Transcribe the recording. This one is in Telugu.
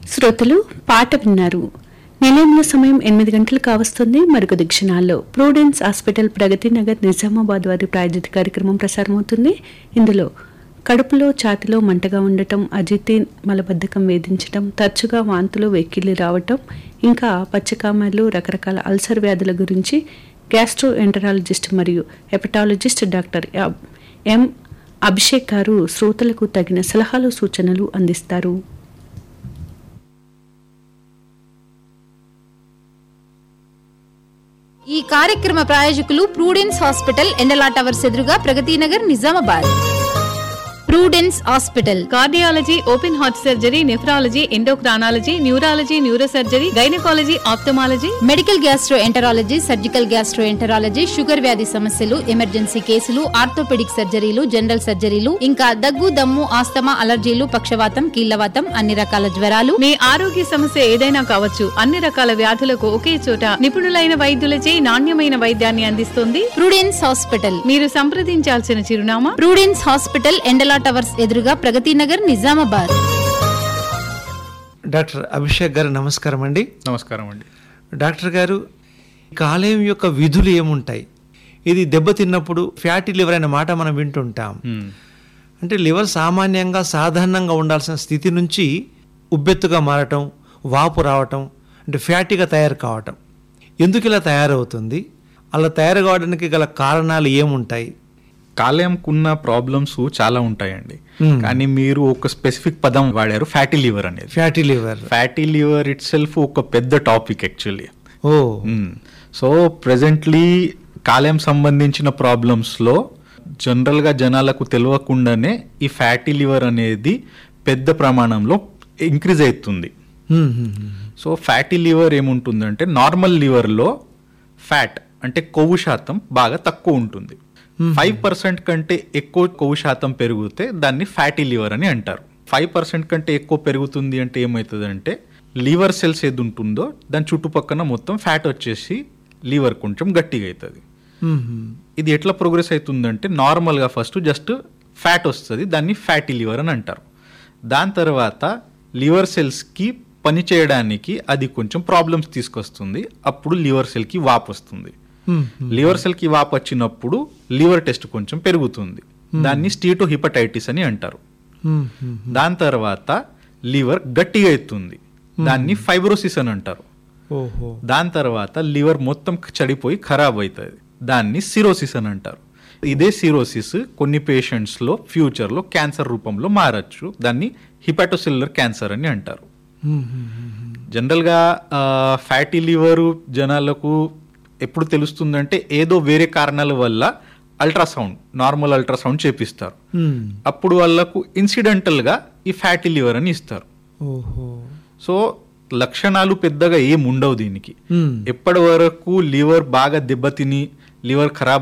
శ్రోతలు పాట విన్నారు నిలయంలో సమయం ఎనిమిది గంటలు కావస్తుంది మరికొద్ది క్షణాల్లో ప్రూడెన్స్ హాస్పిటల్ ప్రగతి నగర్ నిజామాబాద్ వారి ప్రాయోజిత కార్యక్రమం ప్రసారమవుతుంది ఇందులో కడుపులో ఛాతిలో మంటగా ఉండటం అజితి మలబద్ధకం వేధించటం తరచుగా వాంతులు వెక్కిలి రావటం ఇంకా పచ్చకామలు రకరకాల అల్సర్ వ్యాధుల గురించి గ్యాస్ట్రో ఎంటరాలజిస్ట్ మరియు hepatologist doctor M Abhishek garu శ్రోతలకు తగిన సలహాలు సూచనలు అందిస్తారు ఈ కార్యక్రమ ప్రాయోజకులు ప్రూడెన్స్ హాస్పిటల్ ఎండలా టవర్స్ ఎదురుగా Pragathi Nagar Nizamabad Prudence hospital cardiology open heart surgery nephrology endocrinology neurology neurosurgery gynaecology ophthalmology medical gastroenterology surgical gastroenterology sugar వ్యాధి సమస్యలు ఎమర్జెన్సీ కేసులు ఆర్థోపెడిక్ సర్జరీలు జనరల్ సర్జరీలు ఇంకా దగ్గు దమ్ము ఆస్తమా అలర్జీలు పక్షవాతం కీళ్లవాతం అన్ని రకాల జ్వరాలు మీ ఆరోగ్య సమస్య ఏదైనా కావచ్చు అన్ని రకాల వ్యాధులకు ఒకే చోట నిపుణులైన వైద్యులచే నాణ్యమైన వైద్యాన్ని అందిస్తుంది ప్రూడెన్స్ హాస్పిటల్ మీరు సంప్రదించాల్సిన చిరునామా ప్రూడెన్స్ హాస్పిటల్ ఎండలా టవర్స్ ఎదురుగా ప్రగతి నగర్ నిజామాబాద్ డాక్టర్ అభిషేక్ గారు నమస్కారం అండి నమస్కారం అండి డాక్టర్ గారు కాలేయం యొక్క విధులు ఏముంటాయి ఇది దెబ్బతిన్నప్పుడు ఫ్యాటీ లివర్ అనే మాట మనం వింటుంటాం మ్మ్. అంటే లివర్ సామాన్యంగా సాధారణంగా ఉండాల్సిన స్థితి నుంచి ఉబ్బెత్తుగా మారటం వాపు రావటం అంటే ఫ్యాటీగా తయారు కావటం ఎందుకు ఇలా తయారవుతుంది అలా తయారు కావడానికి గల కారణాలు ఏముంటాయి కాలేయంకున్న ప్రాబ్లమ్స్ చాలా ఉంటాయండి మ్మ్. కానీ మీరు ఒక స్పెసిఫిక్ పదం వాడారు ఫ్యాటీ లివర్ అనేది fatty liver fatty liver itself ఒక పెద్ద topic actually oh so presently కాలేయం సంబంధించిన ప్రాబ్లమ్స్లో జనరల్గా జనాలకు తెలియకుండానే ఈ ఫ్యాటీ లివర్ అనేది పెద్ద ప్రమాణంలో ఇంక్రీజ్ అవుతుంది hmm, hmm, hmm. So fatty liver ఏముంటుందంటే నార్మల్ లివర్లో ఫ్యాట్ అంటే కొవ్వు శాతం బాగా తక్కువ ఉంటుంది ఫైవ్ పర్సెంట్ కంటే ఎక్కువ కొవ్వు శాతం పెరిగితే దాన్ని ఫ్యాటీ లివర్ అని అంటారు ఫైవ్ పర్సెంట్ కంటే ఎక్కువ పెరుగుతుంది అంటే ఏమవుతుందంటే లివర్ సెల్స్ ఏది ఉంటుందో దాని చుట్టుపక్కన మొత్తం ఫ్యాట్ వచ్చేసి లివర్ కొంచెం గట్టిగా అవుతుంది హ్మ్, హ్మ్. ఇది ఎట్లా ప్రోగ్రెస్ అవుతుందంటే నార్మల్గా ఫస్ట్ జస్ట్ ఫ్యాట్ వస్తుంది దాన్ని ఫ్యాటీ లివర్ అని అంటారు దాని తర్వాత లివర్ సెల్స్కి పని చేయడానికి అది కొంచెం ప్రాబ్లమ్స్ తీసుకొస్తుంది అప్పుడు లివర్ సెల్కి వాపు వస్తుంది హ్మ్, లివర్ సెల్కి వాపు వచ్చినప్పుడు లివర్ టెస్ట్ కొంచెం పెరుగుతుంది దాన్ని స్టీటో హిపటైటిస్ అని అంటారు హ్మ్, హ్మ్. దాని తర్వాత లివర్ గట్టిగా ఎత్తుంది దాన్ని ఫైబ్రోసిస్ అని అంటారు ఓహో దాని తర్వాత లివర్ మొత్తం చెడిపోయి ఖరాబ్ అవుతుంది దాన్ని సిరోసిస్ అని అంటారు ఇదే సిరోసిస్ కొన్ని పేషెంట్స్లో ఫ్యూచర్లో క్యాన్సర్ రూపంలో మారచ్చు దాన్ని హిపాటోసిల్లర్ క్యాన్సర్ అని అంటారు హ్మ్, హ్మ్, హ్మ్. జనరల్గా ఫ్యాటీ లివర్ జనాలకు ఎప్పుడు తెలుస్తుందంటే ఏదో వేరే కారణాల వల్ల అల్ట్రాసౌండ్ నార్మల్ అల్ట్రాసౌండ్ చేపిస్తారు హ్మ్. అప్పుడు వాళ్ళకు ఇన్సిడెంటల్గా ఈ ఫ్యాటీ లివర్ అని ఇస్తారు ఓహో సో లక్షణాలు పెద్దగా ఏం ఉండవు దీనికి హ్మ్. ఎప్పటి వరకు లివర్ బాగా దెబ్బతిని లివర్ ఖరాబ్